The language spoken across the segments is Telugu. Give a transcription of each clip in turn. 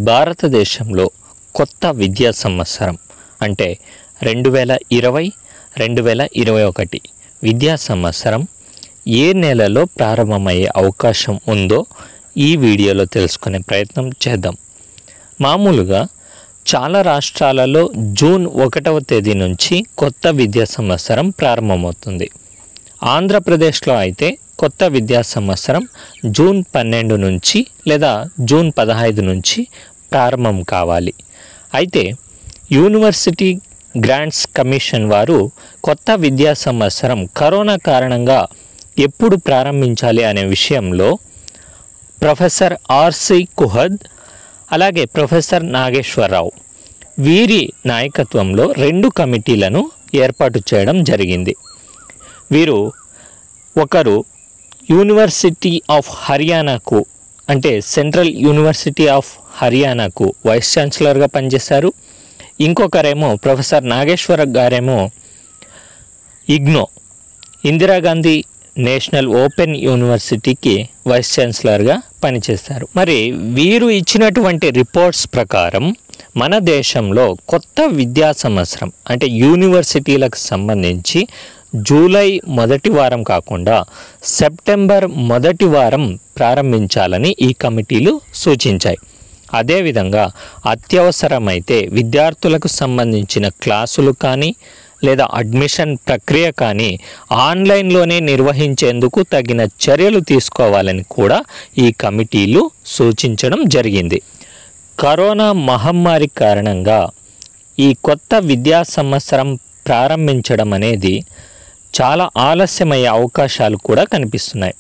భారతదేశంలో కొత్త విద్యా సంవత్సరం అంటే రెండు వేల ఇరవై రెండు వేల ఇరవై ఒకటి విద్యా సంవత్సరం ఏ నెలలో ప్రారంభమయ్యే అవకాశం ఉందో ఈ వీడియోలో తెలుసుకునే ప్రయత్నం చేద్దాం మామూలుగా చాలా రాష్ట్రాలలో జూన్ ఒకటవ తేదీ నుంచి కొత్త విద్యా సంవత్సరం ప్రారంభమవుతుంది ఆంధ్రప్రదేశ్లో అయితే కొత్త విద్యా సంవత్సరం జూన్ పన్నెండు నుంచి లేదా జూన్ పదహైదు నుంచి ప్రారంభం కావాలి అయితే యూనివర్సిటీ గ్రాంట్స్ కమిషన్ వారు కొత్త విద్యా సంవత్సరం కరోనా కారణంగా ఎప్పుడు ప్రారంభించాలి అనే విషయంలో ప్రొఫెసర్ ఆర్సి కుహద్ అలాగే ప్రొఫెసర్ నాగేశ్వరరావు వీరి నాయకత్వంలో రెండు కమిటీలను ఏర్పాటు చేయడం జరిగింది వీరు ఒకరు యూనివర్సిటీ ఆఫ్ హర్యానాకు అంటే సెంట్రల్ యూనివర్సిటీ ఆఫ్ హర్యానాకు వైస్ ఛాన్సలర్గా పనిచేశారు ఇంకొకరేమో ప్రొఫెసర్ నాగేశ్వర గారేమో ఇగ్నో ఇందిరాగాంధీ నేషనల్ ఓపెన్ యూనివర్సిటీకి వైస్ ఛాన్సలర్గా పనిచేస్తారు మరి వీరు ఇచ్చినటువంటి రిపోర్ట్స్ ప్రకారం మన దేశంలో కొత్త విద్యా సంవత్సరం అంటే యూనివర్సిటీలకు సంబంధించి జూలై మొదటి వారం కాకుండా సెప్టెంబర్ మొదటి వారం ప్రారంభించాలని ఈ కమిటీలు సూచించాయి అదేవిధంగా అత్యవసరమైతే విద్యార్థులకు సంబంధించిన క్లాసులు కానీ లేదా అడ్మిషన్ ప్రక్రియ కానీ ఆన్లైన్లోనే నిర్వహించేందుకు తగిన చర్యలు తీసుకోవాలని కూడా ఈ కమిటీలు సూచించడం జరిగింది కరోనా మహమ్మారి కారణంగా ఈ కొత్త విద్యా సంవత్సరం ప్రారంభించడం అనేది చాలా ఆలస్యమయ్యే అవకాశాలు కూడా కనిపిస్తున్నాయి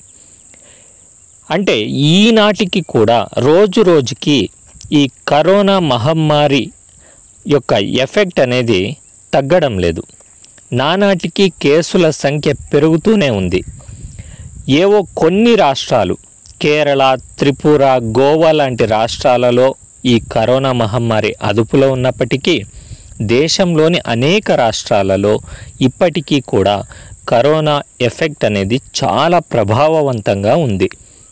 అంటే ఈనాటికి కూడా రోజు రోజుకి ఈ కరోనా మహమ్మారి యొక్క ఎఫెక్ట్ అనేది తగ్గడం లేదు నానాటికి కేసుల సంఖ్య పెరుగుతూనే ఉంది ఏవో కొన్ని రాష్ట్రాలు కేరళ త్రిపుర గోవా లాంటి రాష్ట్రాలలో ఈ కరోనా మహమ్మారి అదుపులో ఉన్నప్పటికీ దేశంలోని అనేక రాష్ట్రాలలో ఇప్పటికీ కూడా కరోనా ఎఫెక్ట్ అనేది చాలా ప్రభావవంతంగా ఉంది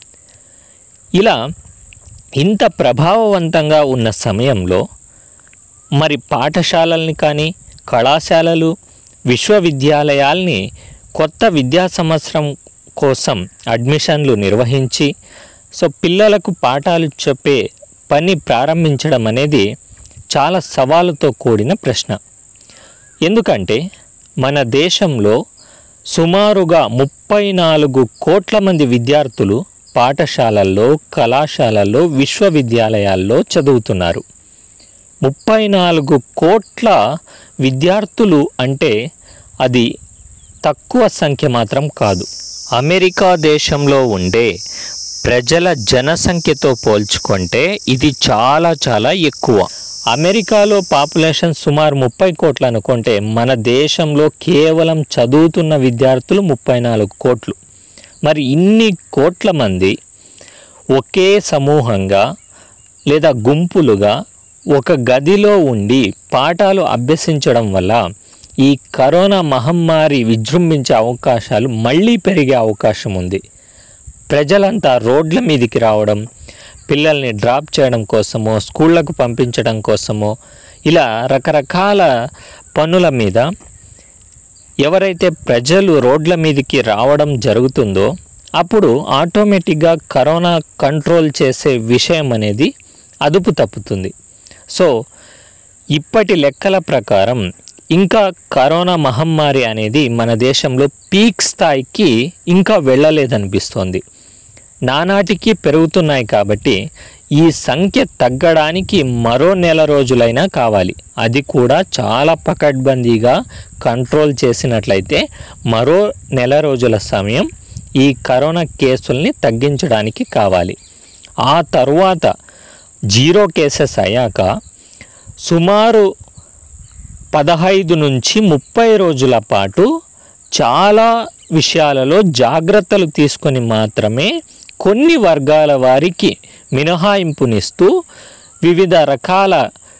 ఇలా ఇంత ప్రభావవంతంగా ఉన్న సమయంలో మరి పాఠశాలల్ని కానీ కళాశాలలు విశ్వవిద్యాలయాల్ని కొత్త విద్యా సంవత్సరం కోసం అడ్మిషన్లు నిర్వహించి సో పిల్లలకు పాఠాలు చెప్పే పని ప్రారంభించడం అనేది చాలా సవాలుతో కూడిన ప్రశ్న ఎందుకంటే మన దేశంలో సుమారుగా ముప్పై నాలుగు కోట్ల మంది విద్యార్థులు పాఠశాలల్లో కళాశాలల్లో విశ్వవిద్యాలయాల్లో చదువుతున్నారు ముప్పై నాలుగు కోట్ల విద్యార్థులు అంటే అది తక్కువ సంఖ్య మాత్రం కాదు అమెరికా దేశంలో ఉండే ప్రజల జనసంఖ్యతో పోల్చుకుంటే ఇది చాలా చాలా ఎక్కువ అమెరికాలో పాపులేషన్ సుమారు ముప్పై కోట్లు అనుకుంటే మన దేశంలో కేవలం చదువుతున్న విద్యార్థులు ముప్పై నాలుగు కోట్లు మరి ఇన్ని కోట్ల మంది ఒకే సమూహంగా లేదా గుంపులుగా ఒక గదిలో ఉండి పాఠాలు అభ్యసించడం వల్ల ఈ కరోనా మహమ్మారి విజృంభించే అవకాశాలు మళ్ళీ పెరిగే అవకాశం ఉంది ప్రజలంతా రోడ్ల మీదికి రావడం పిల్లల్ని డ్రాప్ చేయడం కోసమో స్కూళ్ళకు పంపించడం కోసమో ఇలా రకరకాల పనుల మీద ఎవరైతే ప్రజలు రోడ్ల మీదకి రావడం జరుగుతుందో అప్పుడు ఆటోమేటిక్గా కరోనా కంట్రోల్ చేసే విషయం అనేది అదుపు తప్పుతుంది సో ఇప్పటి లెక్కల ప్రకారం ఇంకా కరోనా మహమ్మారి అనేది మన దేశంలో పీక్ స్థాయికి ఇంకా వెళ్ళలేదనిపిస్తోంది నానాటికి పెరుగుతున్నాయి కాబట్టి ఈ సంఖ్య తగ్గడానికి మరో నెల రోజులైనా కావాలి అది కూడా చాలా పకడ్బందీగా కంట్రోల్ చేసినట్లయితే మరో నెల రోజుల సమయం ఈ కరోనా కేసుల్ని తగ్గించడానికి కావాలి ఆ తరువాత జీరో కేసెస్ అయ్యాక సుమారు పదహైదు నుంచి ముప్పై రోజుల పాటు చాలా విషయాలలో జాగ్రత్తలు తీసుకొని మాత్రమే కొన్ని వర్గాల వారికి మినహాయింపునిస్తూ వివిధ రకాల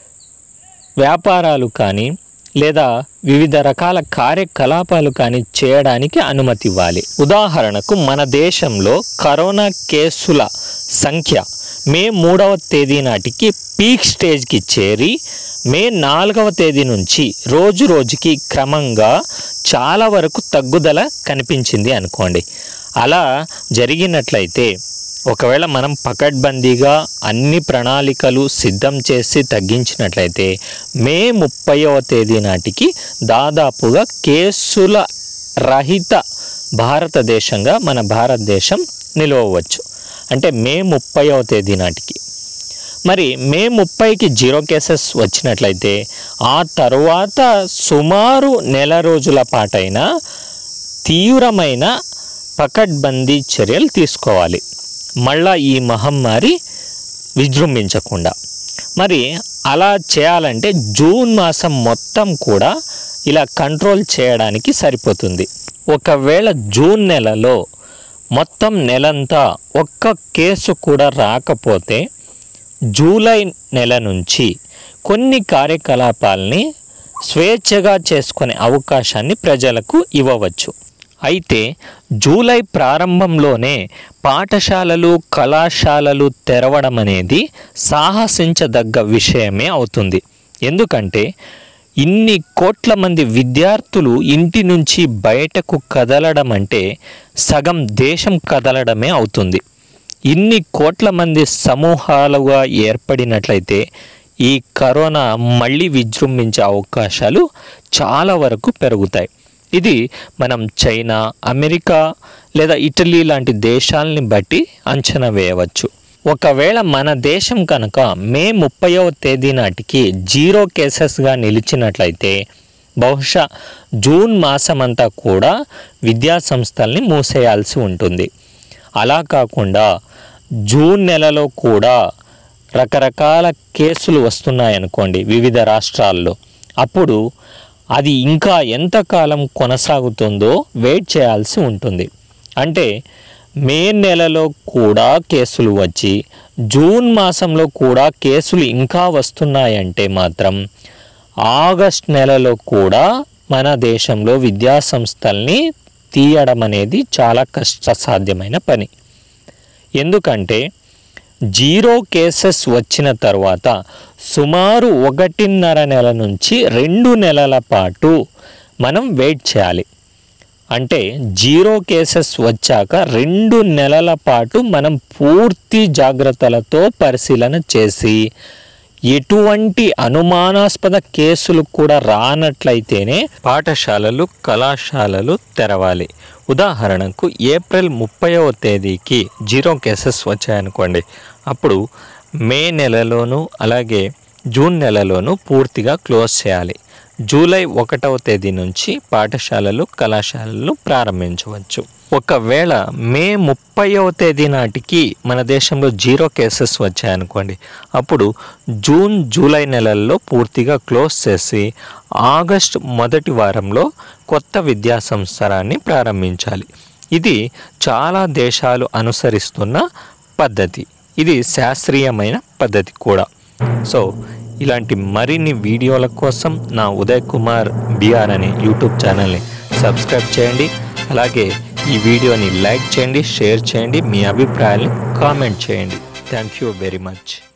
వ్యాపారాలు కానీ లేదా వివిధ రకాల కార్యకలాపాలు కానీ చేయడానికి అనుమతి ఇవ్వాలి ఉదాహరణకు మన దేశంలో కరోనా కేసుల సంఖ్య మే మూడవ తేదీ నాటికి పీక్ స్టేజ్కి చేరి మే నాలుగవ తేదీ నుంచి రోజు రోజుకి క్రమంగా చాలా వరకు తగ్గుదల కనిపించింది అనుకోండి అలా జరిగినట్లయితే ఒకవేళ మనం పకడ్బందీగా అన్ని ప్రణాళికలు సిద్ధం చేసి తగ్గించినట్లయితే మే ముప్పైవ తేదీ నాటికి దాదాపుగా కేసుల రహిత భారతదేశంగా మన భారతదేశం నిలవవచ్చు అంటే మే ముప్పైవ తేదీ నాటికి మరి మే ముప్పైకి జీరో కేసెస్ వచ్చినట్లయితే ఆ తరువాత సుమారు నెల రోజుల పాటైన తీవ్రమైన పకడ్బందీ చర్యలు తీసుకోవాలి మళ్ళా ఈ మహమ్మారి విజృంభించకుండా మరి అలా చేయాలంటే జూన్ మాసం మొత్తం కూడా ఇలా కంట్రోల్ చేయడానికి సరిపోతుంది ఒకవేళ జూన్ నెలలో మొత్తం నెలంతా ఒక్క కేసు కూడా రాకపోతే జూలై నెల నుంచి కొన్ని కార్యకలాపాలని స్వేచ్ఛగా చేసుకునే అవకాశాన్ని ప్రజలకు ఇవ్వవచ్చు అయితే జూలై ప్రారంభంలోనే పాఠశాలలు కళాశాలలు తెరవడం అనేది సాహసించదగ్గ విషయమే అవుతుంది ఎందుకంటే ఇన్ని కోట్ల మంది విద్యార్థులు ఇంటి నుంచి బయటకు కదలడం అంటే సగం దేశం కదలడమే అవుతుంది ఇన్ని కోట్ల మంది సమూహాలుగా ఏర్పడినట్లయితే ఈ కరోనా మళ్ళీ విజృంభించే అవకాశాలు చాలా వరకు పెరుగుతాయి ఇది మనం చైనా అమెరికా లేదా ఇటలీ లాంటి దేశాలని బట్టి అంచనా వేయవచ్చు ఒకవేళ మన దేశం కనుక మే ముప్పైవ తేదీ నాటికి జీరో కేసెస్గా నిలిచినట్లయితే బహుశా జూన్ మాసమంతా కూడా విద్యా సంస్థల్ని మూసేయాల్సి ఉంటుంది అలా కాకుండా జూన్ నెలలో కూడా రకరకాల కేసులు వస్తున్నాయనుకోండి వివిధ రాష్ట్రాల్లో అప్పుడు అది ఇంకా ఎంతకాలం కొనసాగుతుందో వెయిట్ చేయాల్సి ఉంటుంది అంటే మే నెలలో కూడా కేసులు వచ్చి జూన్ మాసంలో కూడా కేసులు ఇంకా వస్తున్నాయంటే మాత్రం ఆగస్ట్ నెలలో కూడా మన దేశంలో విద్యా సంస్థల్ని తీయడం అనేది చాలా కష్టసాధ్యమైన పని ఎందుకంటే జీరో కేసెస్ వచ్చిన తర్వాత సుమారు ఒకటిన్నర నెల నుంచి రెండు నెలల పాటు మనం వెయిట్ చేయాలి అంటే జీరో కేసెస్ వచ్చాక రెండు నెలల పాటు మనం పూర్తి జాగ్రత్తలతో పరిశీలన చేసి ఎటువంటి అనుమానాస్పద కేసులు కూడా రానట్లయితేనే పాఠశాలలు కళాశాలలు తెరవాలి ఉదాహరణకు ఏప్రిల్ ముప్పైవ తేదీకి జీరో కేసెస్ వచ్చాయనుకోండి అప్పుడు మే నెలలోనూ అలాగే జూన్ నెలలోనూ పూర్తిగా క్లోజ్ చేయాలి జూలై ఒకటవ తేదీ నుంచి పాఠశాలలు కళాశాలలు ప్రారంభించవచ్చు ఒకవేళ మే ముప్పైవ తేదీ నాటికి మన దేశంలో జీరో కేసెస్ వచ్చాయనుకోండి అప్పుడు జూన్ జూలై నెలల్లో పూర్తిగా క్లోజ్ చేసి ఆగస్ట్ మొదటి వారంలో కొత్త విద్యా సంవత్సరాన్ని ప్రారంభించాలి ఇది చాలా దేశాలు అనుసరిస్తున్న పద్ధతి ఇది శాస్త్రీయమైన పద్ధతి కూడా సో ఇలాంటి మరిన్ని వీడియోల కోసం నా ఉదయ్ కుమార్ బిఆర్ అనే యూట్యూబ్ ఛానల్ని సబ్స్క్రైబ్ చేయండి అలాగే ఈ వీడియోని లైక్ చేయండి షేర్ చేయండి మీ అభిప్రాయాల్ని కామెంట్ చేయండి థ్యాంక్ యూ వెరీ మచ్